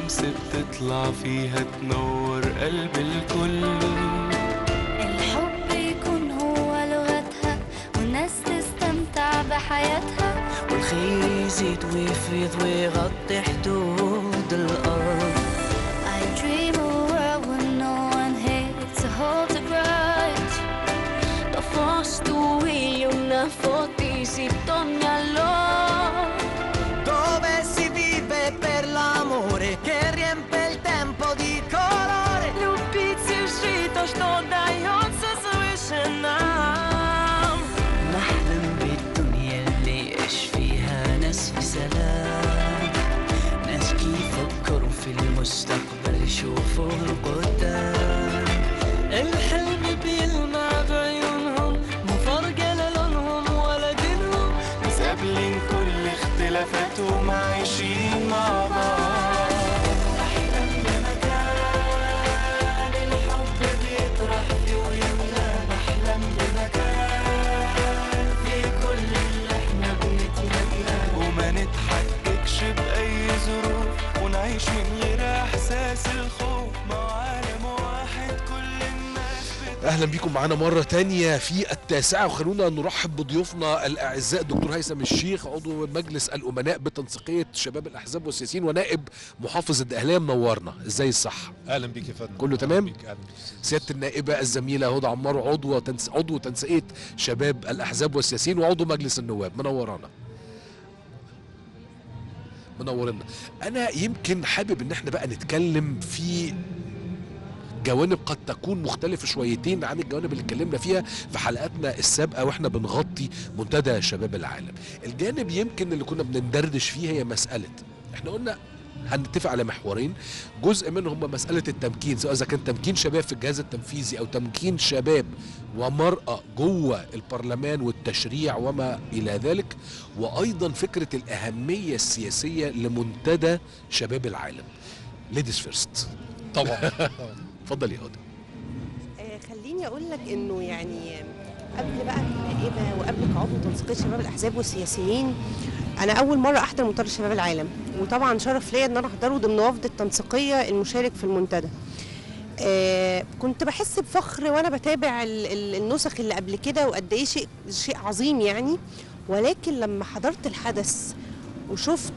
شمس بتطلع فيها تنور قلب الكل الحب يكون هو لغتها والناس تستمتع بحياتها والخير يزيد ويفيض ويغطي حدود الأرض I dream a world where no one hates to hold a grudge Da fastuì una fotisi ogni allora dove si vive per l'amore che riempie il tempo di colore. Любить и то, что дается свыше нам نحلم بالدنيا اللي يعيش فيها ناس في سلام ناس كيف يفكروا في المستقبل يشوفوا القدام الحلم بيلمع بعيونهم مو فارقة لا لونهم ولا دينهم بس قابلين كل اختلافاتهم عايشين مع بعض وما نتحككش بأي ظروف ونعيش من غير إحساس الخوف مع عالم واحد كل الناس بت... اهلا بيكم معانا مره تانية في التاسعه وخلونا نرحب بضيوفنا الاعزاء دكتور هيثم الشيخ عضو مجلس الامناء بتنسيقيه شباب الاحزاب والسياسيين ونائب محافظ الدقهليه منورنا ازاي الصح اهلا بيك يا فندم كله تمام؟ أهلا بيك، أهلا بيك. سياده النائبه الزميله هدى عمار عضو تنس... عضو تنسيقيه شباب الاحزاب والسياسيين وعضو مجلس النواب منورانا منورنا انا يمكن حابب ان احنا بقى نتكلم في جوانب قد تكون مختلفة شويتين عن الجوانب اللي اتكلمنا فيها في حلقاتنا السابقة واحنا بنغطي منتدى شباب العالم الجانب يمكن اللي كنا بندردش فيه هي مسألة احنا قلنا هنتفق على محورين جزء منهم هم مسألة التمكين سواء إذا كان تمكين شباب في الجهاز التنفيذي أو تمكين شباب ومرأة جوه البرلمان والتشريع وما إلى ذلك وأيضا فكرة الأهمية السياسية لمنتدى شباب العالم ليديز فيرست طبعا طبعا اتفضل يا هدى آه، خليني اقول لك انه يعني قبل بقى النائبه وقبل كعضو تنسيقيه شباب الاحزاب والسياسيين انا اول مره احضر منتدى شباب العالم وطبعا شرف ليا ان انا احضره ضمن وفد التنسيقيه المشارك في المنتدى آه كنت بحس بفخر وانا بتابع ال- ال- النسخ اللي قبل كده وقد ايه شيء شيء عظيم يعني ولكن لما حضرت الحدث وشفت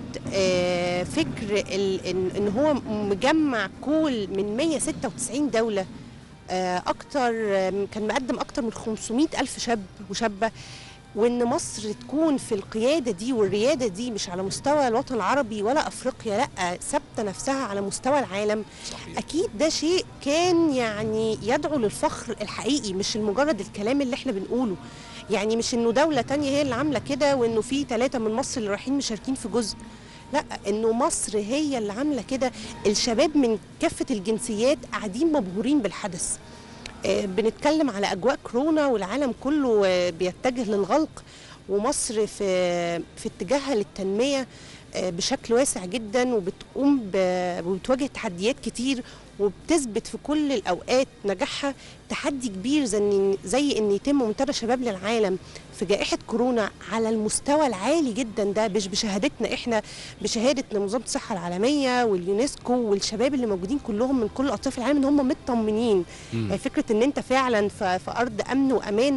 آه فكر ال- ان إن هو مجمع كل من 196 دوله آه، اكتر آم، كان مقدم اكتر من 500 الف شاب وشابه وان مصر تكون في القياده دي والرياده دي مش على مستوى الوطن العربي ولا افريقيا لا ثابته نفسها على مستوى العالم صحيح اكيد ده شيء كان يعني يدعو للفخر الحقيقي مش المجرد الكلام اللي احنا بنقوله يعني مش انه دوله تانية هي اللي عامله كده وانه في ثلاثه من مصر اللي رايحين مشاركين في جزء لا انه مصر هي اللي عامله كده الشباب من كافه الجنسيات قاعدين مبهورين بالحدث آه، بنتكلم على اجواء كورونا والعالم كله آه، بيتجه للغلق ومصر في في اتجاهها للتنميه آه، بشكل واسع جدا وبتقوم ب- وبتواجه تحديات كتير وبتثبت في كل الاوقات نجاحها تحدي كبير زي ان زي ان يتم منتدى شباب للعالم في جائحه كورونا على المستوى العالي جدا ده مش بشهادتنا احنا بشهاده منظمه الصحه العالميه واليونسكو والشباب اللي موجودين كلهم من كل اطراف العالم ان هم مطمنين يعني فكره ان انت فعلا في في ارض امن وامان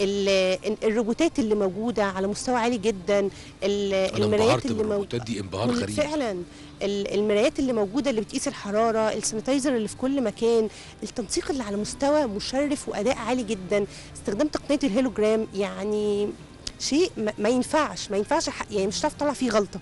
ال- الروبوتات اللي موجوده على مستوى عالي جدا ال- انا المرايات انبهرت اللي بالروبوتات دي انبهار كل- غريب فعلا ال- المرايات اللي موجوده اللي بتقيس الحراره السانيتايزر اللي في كل مكان التنسيق اللي على مستوى مشرف واداء عالي جدا استخدام تقنيه الهيلوجرام يعني شيء ما- ما ينفعش ما ينفعش ح- يعني مش هتعرف تطلع فيه غلطه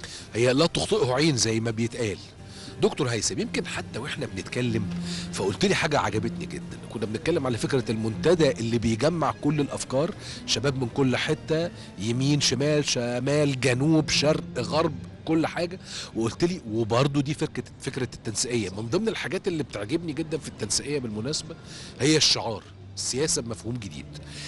هي لا تخطئه عين زي ما بيتقال دكتور هيثم يمكن حتى واحنا بنتكلم فقلت لي حاجه عجبتني جدا كنا بنتكلم على فكره المنتدى اللي بيجمع كل الافكار شباب من كل حته يمين شمال شمال جنوب شرق غرب كل حاجه وقلت لي وبرضه دي فكره فكره التنسيقيه من ضمن الحاجات اللي بتعجبني جدا في التنسيقيه بالمناسبه هي الشعار السياسه بمفهوم جديد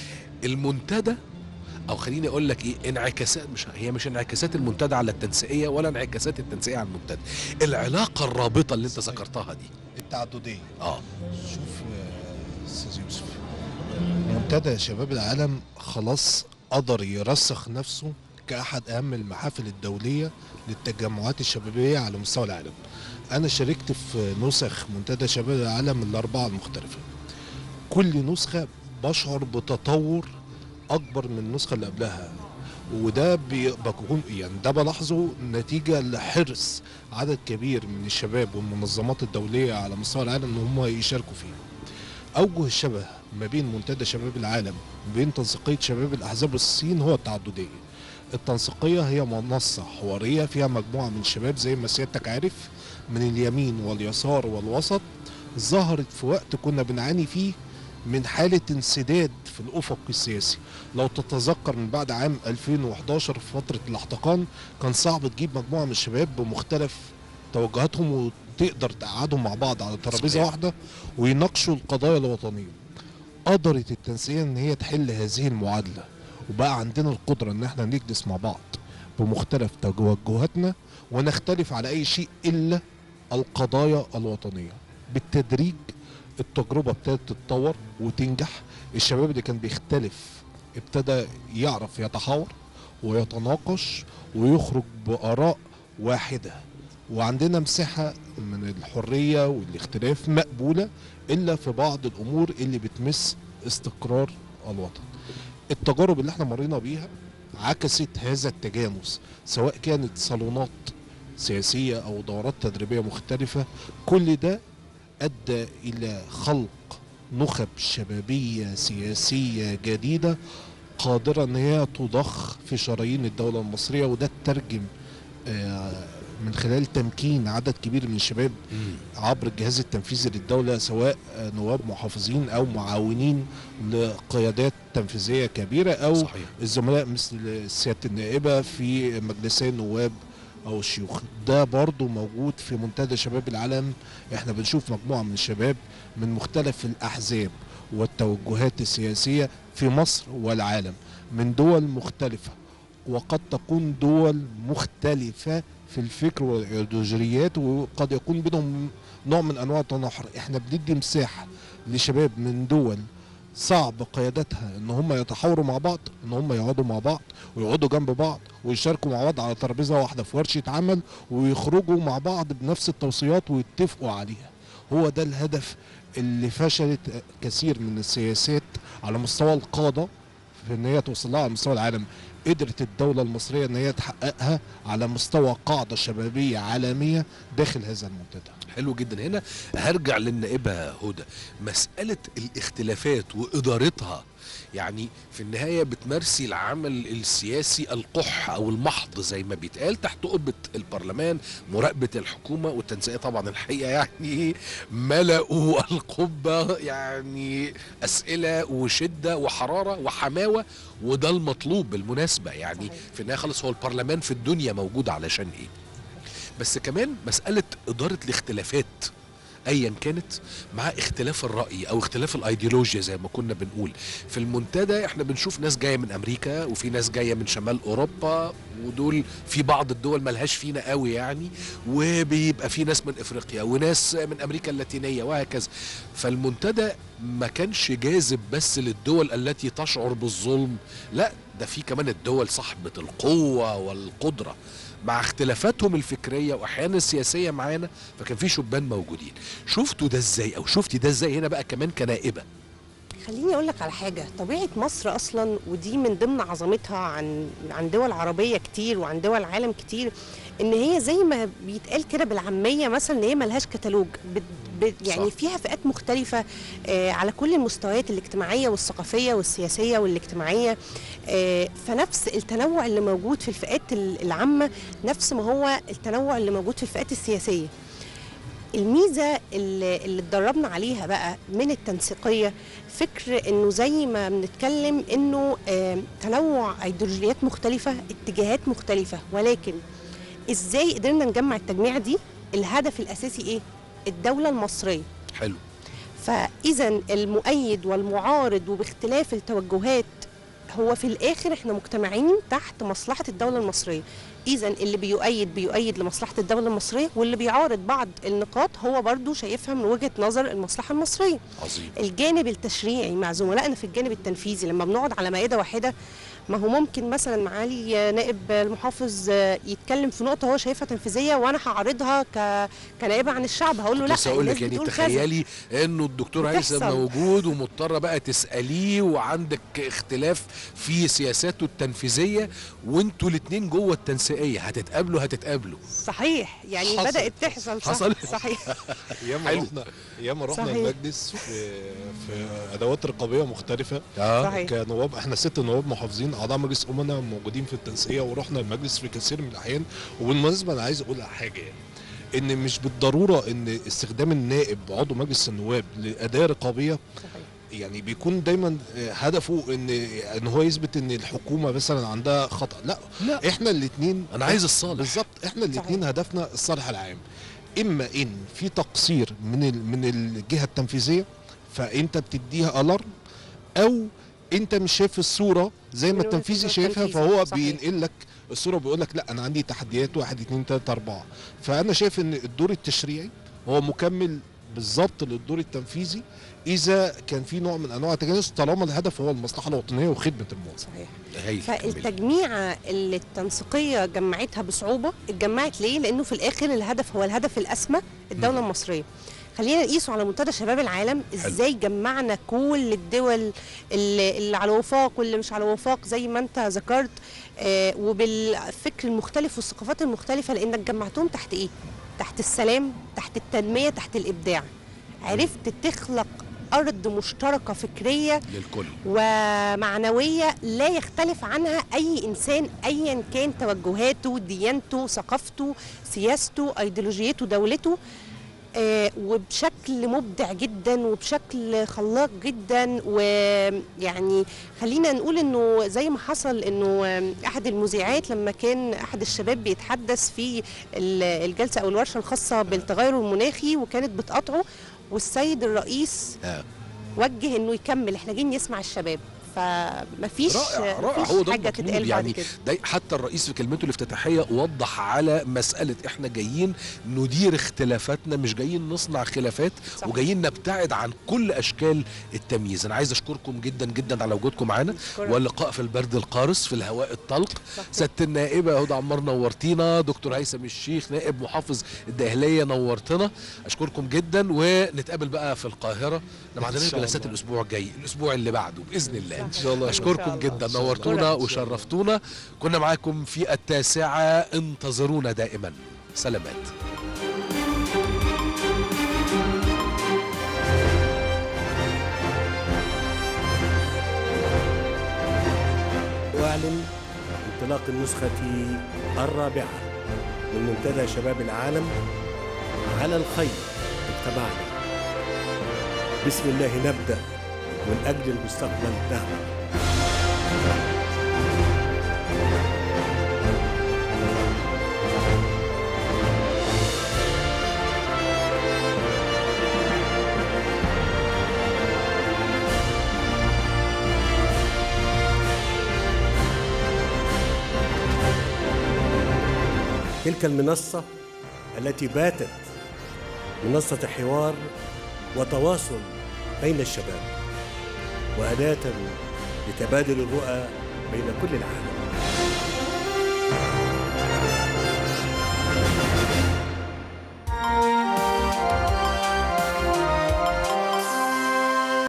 المنتدى او خليني اقول لك ايه انعكاسات مش هي مش انعكاسات المنتدى على التنسيقيه ولا انعكاسات التنسيقيه على المنتدى العلاقه الرابطه اللي انت ذكرتها دي التعدديه اه شوف يا استاذ يوسف منتدى شباب العالم خلاص قدر يرسخ نفسه كأحد أهم المحافل الدولية للتجمعات الشبابية على مستوى العالم انا شاركت في نسخ منتدى شباب العالم الاربعه المختلفه كل نسخه بشعر بتطور اكبر من النسخه اللي قبلها وده بي- بكون يعني ده بلاحظه نتيجه لحرص عدد كبير من الشباب والمنظمات الدوليه على مستوى العالم ان هم يشاركوا فيه. اوجه الشبه ما بين منتدى شباب العالم وبين تنسيقيه شباب الاحزاب والصين هو التعدديه. التنسيقيه هي منصه حواريه فيها مجموعه من الشباب زي ما سيادتك عارف من اليمين واليسار والوسط ظهرت في وقت كنا بنعاني فيه من حالة انسداد في الأفق السياسي لو تتذكر من بعد عام 2011 في فترة الاحتقان كان صعب تجيب مجموعة من الشباب بمختلف توجهاتهم وتقدر تقعدهم مع بعض على ترابيزة صحيح. واحدة ويناقشوا القضايا الوطنية قدرت التنسيق ان هي تحل هذه المعادلة وبقى عندنا القدرة ان احنا نجلس مع بعض بمختلف توجهاتنا ونختلف على اي شيء الا القضايا الوطنية بالتدريج التجربة ابتدت تتطور وتنجح الشباب اللي كان بيختلف ابتدى يعرف يتحاور ويتناقش ويخرج بآراء واحدة وعندنا مساحة من الحرية والاختلاف مقبولة إلا في بعض الأمور اللي بتمس استقرار الوطن التجارب اللي احنا مرينا بيها عكست هذا التجانس سواء كانت صالونات سياسية أو دورات تدريبية مختلفة كل ده أدى إلى خلق نخب شبابية سياسية جديدة قادرة أن هي تضخ في شرايين الدولة المصرية وده ترجم من خلال تمكين عدد كبير من الشباب عبر الجهاز التنفيذي للدولة سواء آه، نواب محافظين أو معاونين لقيادات تنفيذية كبيرة أو صحيح الزملاء مثل سيادة النائبة في مجلسي النواب أو الشيوخ ده برضو موجود في منتدى شباب العالم احنا بنشوف مجموعة من الشباب من مختلف الأحزاب والتوجهات السياسية في مصر والعالم من دول مختلفة وقد تكون دول مختلفة في الفكر والإيديولوجيات وقد يكون بينهم نوع من أنواع التناحر احنا بندي مساحة لشباب من دول صعب قيادتها ان هم يتحاوروا مع بعض ان هم يقعدوا مع بعض ويقعدوا جنب بعض ويشاركوا مع بعض على ترابيزه واحده في ورشه عمل ويخرجوا مع بعض بنفس التوصيات ويتفقوا عليها هو ده الهدف اللي فشلت كثير من السياسات على مستوى القاده في ان هي توصل لها على مستوى العالم قدرت الدولة المصرية ان هي تحققها على مستوى قاعدة شبابية عالمية داخل هذا المنتدى حلو جدا هنا هرجع للنائبة هدى مسألة الاختلافات وإدارتها يعني في النهاية بتمارسي العمل السياسي القح أو المحض زي ما بيتقال تحت قبة البرلمان مراقبة الحكومة والتنسيقية طبعا الحقيقة يعني ملأوا القبة يعني أسئلة وشدة وحرارة وحماوة وده المطلوب بالمناسبة يعني في النهاية خلاص هو البرلمان في الدنيا موجود علشان إيه بس كمان مسألة إدارة الاختلافات ايا كانت مع اختلاف الراي او اختلاف الايديولوجيا زي ما كنا بنقول في المنتدى احنا بنشوف ناس جايه من امريكا وفي ناس جايه من شمال اوروبا ودول في بعض الدول ملهاش فينا قوي يعني وبيبقى في ناس من افريقيا وناس من امريكا اللاتينيه وهكذا فالمنتدى ما كانش جاذب بس للدول التي تشعر بالظلم لا ده في كمان الدول صاحبه القوه والقدره مع اختلافاتهم الفكريه واحيانا السياسيه معانا فكان في شبان موجودين شفتوا ده ازاي او شفتي ده ازاي هنا بقى كمان كنائبه خليني اقول لك على حاجه طبيعه مصر اصلا ودي من ضمن عظمتها عن عن دول عربيه كتير وعن دول عالم كتير ان هي زي ما بيتقال كده بالعاميه مثلا ان هي ملهاش كتالوج بت بت يعني صح. فيها فئات مختلفه آه على كل المستويات الاجتماعيه والثقافيه والسياسيه والاجتماعيه آه فنفس التنوع اللي موجود في الفئات ال- العامه نفس ما هو التنوع اللي موجود في الفئات السياسيه الميزه اللي, اللي اتدربنا عليها بقى من التنسيقيه فكر انه زي ما بنتكلم انه آم، تنوع ايديولوجيات مختلفه اتجاهات مختلفه ولكن ازاي قدرنا نجمع التجميع دي الهدف الاساسي ايه الدوله المصريه حلو فاذا المؤيد والمعارض وباختلاف التوجهات هو في الاخر احنا مجتمعين تحت مصلحه الدوله المصريه اذا اللي بيؤيد بيؤيد لمصلحه الدوله المصريه واللي بيعارض بعض النقاط هو برضو شايفها من وجهه نظر المصلحه المصريه عظيم الجانب التشريعي مع زملائنا في الجانب التنفيذي لما بنقعد على مائده واحده ما هو ممكن مثلا معالي نائب المحافظ يتكلم في نقطه هو شايفها تنفيذيه وانا هعرضها ك... كنائبه عن الشعب هقول له لا بس اقول الناس لك يعني بتقول كذا. تخيلي انه الدكتور هيثم بتحصل. موجود ومضطره بقى تساليه وعندك اختلاف في سياساته التنفيذيه وانتوا الاثنين جوه التنسيقيه هتتقابلوا هتتقابلوا صحيح يعني حصل. بدات تحصل صح حصل. صحيح ايام حلو. رحنا ايام رحنا صحيح. المجلس في في ادوات رقابيه مختلفه اه صحيح. كنواب احنا ست نواب محافظين اعضاء مجلس امنا موجودين في التنسيقيه ورحنا المجلس في كثير من الاحيان وبالمناسبه انا عايز اقول على حاجه يعني ان مش بالضروره ان استخدام النائب عضو مجلس النواب لاداه رقابيه صحيح يعني بيكون دايما آه، هدفه ان ان هو يثبت ان الحكومه مثلا عندها خطا لا لا احنا الاثنين انا عايز الصالح بالظبط احنا الاثنين هدفنا الصالح العام اما ان في تقصير من ال- من الجهه التنفيذيه فانت بتديها الارم او انت مش شايف الصوره زي ما من وجهة التنفيذي نظر شايفها التنفيذي، فهو صحيح. بينقل لك الصوره بيقول لك لا انا عندي تحديات واحد اتنين تلاته اربعه فانا شايف ان الدور التشريعي هو مكمل بالظبط للدور التنفيذي اذا كان في نوع من انواع التجانس طالما الهدف هو المصلحه الوطنيه وخدمه المواطن صحيح هايل كملي. فالتجميعة اللي التنسيقية جمعتها بصعوبة اتجمعت ليه؟ لأنه في الآخر الهدف هو الهدف الأسمى الدولة المصرية خلينا نقيسه على منتدى شباب العالم ازاي جمعنا كل الدول اللي, اللي على وفاق واللي مش على وفاق زي ما انت ذكرت آه وبالفكر المختلف والثقافات المختلفة لانك جمعتهم تحت ايه؟ تحت السلام تحت التنمية تحت الابداع عرفت تخلق ارض مشتركة فكرية للكل ومعنوية لا يختلف عنها أي إنسان أيا كان توجهاته ديانته ثقافته سياسته أيديولوجيته دولته آه وبشكل مبدع جدا وبشكل خلاق جدا ويعني خلينا نقول انه زي ما حصل انه آه، احد المذيعات لما كان احد الشباب بيتحدث في ال- الجلسه او الورشه الخاصه بالتغير المناخي وكانت بتقاطعه والسيد الرئيس آه. وجه انه يكمل احنا جايين نسمع الشباب فمفيش رائع رائع مفيش هو ده حاجه المطلوب تتقال يعني بعد كده ده حتى الرئيس في كلمته الافتتاحيه وضح على مساله احنا جايين ندير اختلافاتنا مش جايين نصنع خلافات صح. وجايين نبتعد عن كل اشكال التمييز انا عايز اشكركم جدا جدا على وجودكم معانا أشكرك. واللقاء في البرد القارس في الهواء الطلق صح. سياده النائبه هدى عمار نورتينا دكتور هيثم الشيخ نائب محافظ الداهليه نورتنا اشكركم جدا ونتقابل بقى في القاهره احنا ما عندناش شاء جلسات الله. الاسبوع الجاي الاسبوع اللي بعده باذن الله ان شاء الله اشكركم الله. جدا إن شاء الله. نورتونا أشكرك. وشرفتونا كنا معاكم في التاسعه انتظرونا دائما سلامات أعلن انطلاق النسخة الرابعة من منتدى شباب العالم على الخير اجتمعنا بسم الله نبدأ من أجل المستقبل نعمل تلك المنصة التي باتت منصة حوار وتواصل بين الشباب وأداة لتبادل الرؤى بين كل العالم